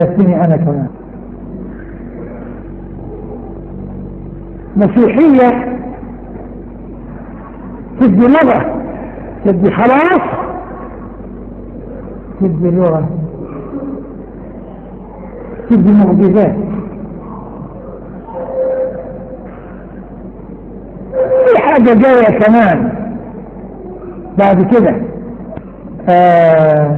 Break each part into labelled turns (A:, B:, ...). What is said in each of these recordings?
A: يكفيني أنا كمان مسيحية تدي لغة تدي خلاص تدي لغة تدي معجزات في حاجة جاية كمان بعد كده آه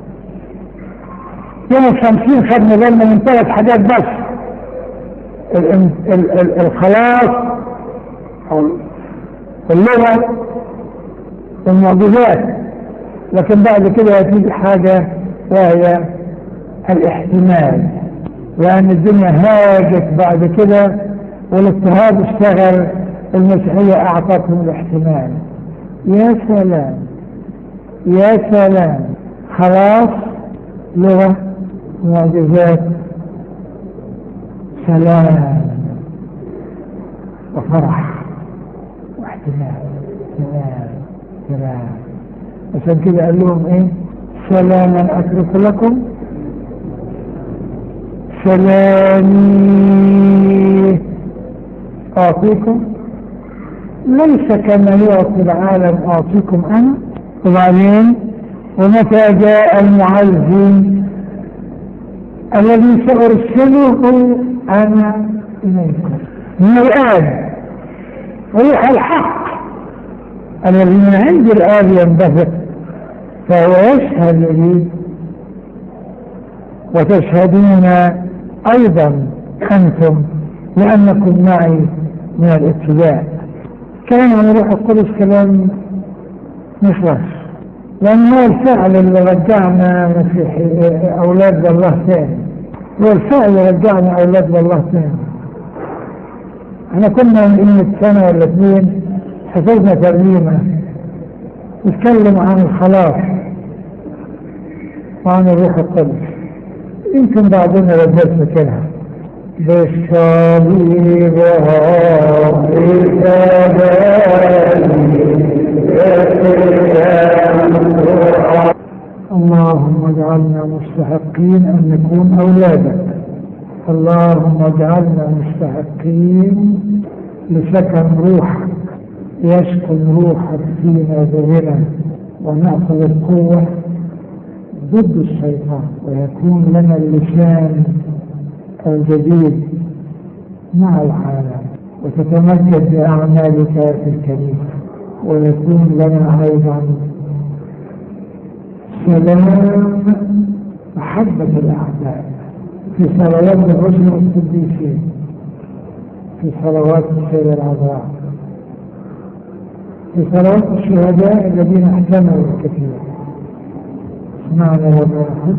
A: يوم الخمسين خدنا بالنا من ثلاث حاجات بس ال ال ال الخلاص أو اللغة والمعجزات لكن بعد كده هتيجي حاجة وهي الاحتمال لأن الدنيا هاجت بعد كده والاضطهاد اشتغل المسيحية أعطتهم الاحتمال يا سلام يا سلام خلاص لغة معجزات سلام وفرح واحتمال سلام سلام عشان كده قال لهم ايه سلاما اترك لكم سلامي اعطيكم ليس كما يعطي العالم اعطيكم انا وبعدين ومتى جاء المعزي الذي سأرسله أنا إليكم من الآن روح الحق الذي من عند الآب ينبثق فهو يشهد لي وتشهدون أيضا أنتم لأنكم معي من الابتداء كلام عن روح القدس كلام مخلص لأن هو الفعل اللي رجعنا مسيحي أولاد الله تاني هو الفعل اللي رجعنا أولاد الله تاني احنا كنا من قيمة سنة ولا اثنين حفظنا ترنيمة نتكلم عن الخلاص وعن الروح القدس يمكن بعضنا لدرس فاكرها بالصليب اللهم اجعلنا مستحقين ان نكون اولادك اللهم اجعلنا مستحقين لسكن روحك يسكن روحك فينا بغنى ونأخذ القوة ضد الشيطان ويكون لنا اللسان الجديد مع العالم وتتمجد بأعمالك في الكنيسة ويكون لنا أيضا سلام محبة الأعداء في صلوات الرسل والقديسين في صلوات السيدة العذراء في صلوات الشهداء الذين احتملوا الكثير اسمعنا وبرحمة